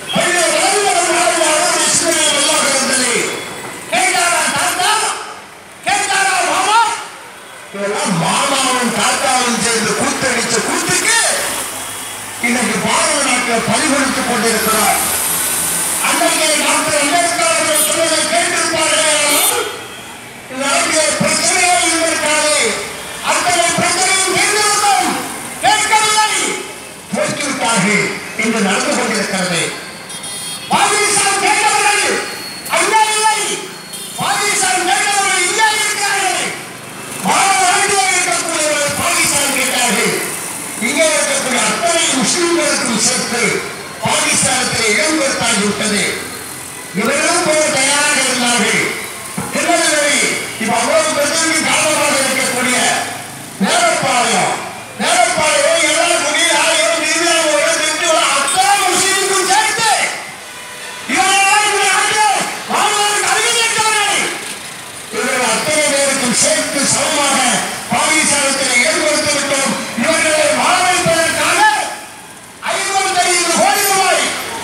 பழைய வளர்ந்தவன் வாழ்வாளர் இஸ்ரவேல் வல்லாக இருந்தது கேட்டாரா தாத்தா கேட்டாரா மாமா இதெல்லாம் மாமாவும் தாத்தாவும் சேர்ந்து கூத்தடிச்ச கூத்துக்கு இன்னைக்கு பாரத நாட்டில் பறிகொடுத்துக் கொண்டிருக்கிறார் அன்றைக்கே டாக்டர் அம்பேத்கர் அவர்கள் சொன்னதை கேட்டிருப்பார்களே ஆனால் இந்த நாட்டிலே பிரச்சனையே இருந்திருக்காது அத்தனை பிரச்சனையும் தீர்ந்திருக்கும் கேட்கவில்லை போக்கிவிட்டார்கள் இன்று நடந்து கொண்டிருக்கிறது பாகிஸ்தான் கேட்டவர்கள் அங்கே இல்லை பாகிஸ்தான் கேட்டவர்கள் இங்கே இருக்கிறார்கள் பாரத நாட்டிலே இருக்கக்கூடியவர்கள் பாகிஸ்தான் கேட்டார்கள் இங்கே இருக்கக்கூடிய அத்தனை முஸ்லிம்களுக்கும் சேர்த்து பாகிஸ்தானத்தில் இடம் கொடுத்தாகிவிட்டது இவர்களும் போக தயாராக இருந்தார்கள் திருநெல்வேலி இப்ப அவ்வளவு பிரச்சனைக்கு காரணமாக இருக்கக்கூடிய நேரப்பாளையம் நேரப்பாளையம் எல்லாருக்குடி ஆயிரம் நீதியாளர்களோட நின்று வர அத்தனை முஸ்லிம்களுக்கும் சேர்த்து இவரெல்லாம் இந்த நாட்டில் வாழ்வதற்கு அருகில் இவர்கள் அத்தனை பேருக்கும் சேர்த்து சமமாக பாகிஸ்தானத்தில் ஏற்படுத்தி விட்டோம் இவர்களை வாழ வைப்பதற்காக ஐம்பது ஐந்து கோடி ரூபாய்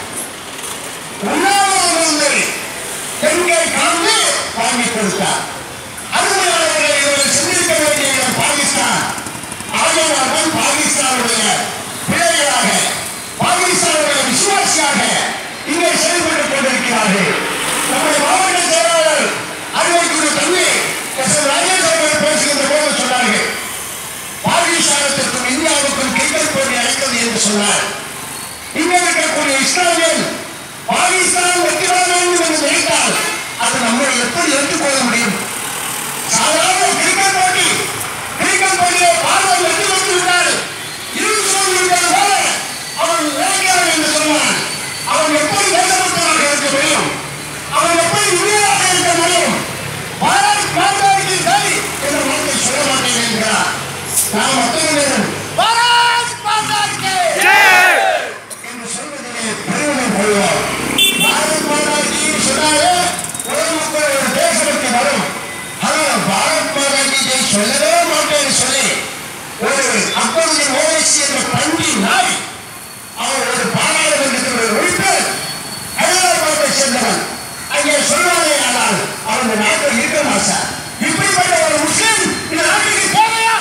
உண்ணாவிலிருந்து பெண்களை காந்து வாங்கி கொடுத்தார் அருமையாளர்களை இவர்கள் சிந்திக்க வேண்டிய இடம் பாகிஸ்தான் ஆகியவர்கள் பாகிஸ்தானுடைய பிள்ளைகளாக பாகிஸ்தானுடைய விசுவாசியாக இங்கே செயல்பட்டுக் கொண்டிருக்கிறார்கள் நம்முடைய மாவட்ட செயலாளர் அறிவைக்குரிய தம்பி எஸ் எம் ராஜேஷ் அவர்கள் பேசுகின்ற போது சொன்னார்கள் பாகிஸ்தானத்திற்கும் இந்தியாவுக்கும் கிரிக்கெட் போட்டி நடக்கிறது என்று சொன்னார் இங்கே இருக்கக்கூடிய இஸ்லாமியன் பாகிஸ்தான் வெற்றி பெற வேண்டும் என்று நினைத்தால் அது நம்மை எப்படி ஏற்றுக்கொள்ள முடியும் சாதாரண கிரிக்கெட் போட்டி கிரிக்கெட் போட்டியை பாரதம் வெற்றி பெற்று விட்டால் இறுதி சொல்லிவிட்டது போல அவன் இலங்கையாளன் என்று சொன்னான் அவன் எப்படி தேசபக்தனாக இருக்க முடியும் அவன் எப்படி இந்தியராக இருக்க முடியும் பாரத் மாதாவுக்கு ஜெய் என்ற வார்த்தை சொல்ல மாட்டேன் என்கிறார் நாம் அத்தனை பேரும் பாரத் மாதா கே என்று சொல்வதிலே பெருமிதம் கொள்வோம் பாரத் மாதா கி சொன்னாலே உலக மக்கள் ஒரு தேசபக்தி வரும் ஆனால் பாரத் மாதா கி ஜெய் சொல்லவே மாட்டேன்னு சொல்லி ஒரு அப்பொழுது ஓவைசி என்ற பண்டி நாய் அவர் ஒரு பாராளுமன்றத்தில் ஒரு உறுப்பினர் ஹைதராபாத்தை சேர்ந்தவன் அங்கே சொல்வாரே ஆனால் அவர் இந்த நாட்டில் இருக்க மாட்டார் இப்படிப்பட்ட ஒரு முஸ்லிம் இந்த நாட்டுக்கு தேவையா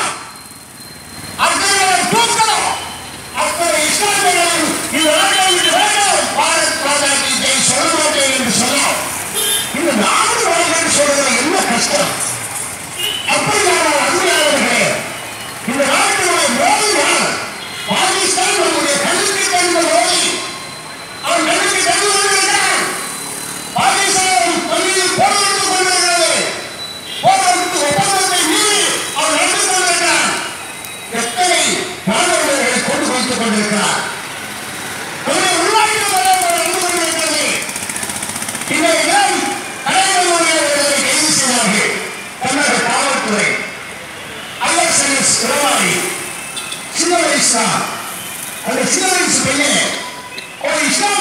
அர்ஜுனனை தூக்கணும் அத்தனை இஸ்லாமியர்களும் இந்த நாட்டை விட்டு வேண்டும் பாரத் மாதா கி ஜெய் சொல்ல மாட்டேன் என்று சொன்னார் இந்த நாடு வாழ்க்கை சொல்றதுல என்ன கஷ்டம் அப்படியான அருமையாளர்களே இந்த நாட்டினுடைய மோடி யார் பாகிஸ்தான் நம்முடைய கல்விக்கு தந்த மோடி அவன் கல்விக்கு தந்து கொண்டிருக்கிறான் பாகிஸ்தான் பள்ளியில் போராடித்துக் கொண்டிருக்கிறது போராட்டு ஒப்பந்தத்தை மீறி அவன் நடந்து கொண்டிருக்கிறான் எத்தனை மாணவர்களை கொண்டு வைத்துக் கொண்டிருக்கிறார் அவரை உருவாக்கி நடந்து கொண்டிருக்கிறது இந்த இடம் கலைஞர்களுடைய கைது செய்தார்கள் தமிழக காவல்துறை ஐஎஸ்ஐஎஸ் உறவாளி சின்ன வயசு தான் அந்த சின்ன வயசு பையன் ஒரு இஸ்லாம்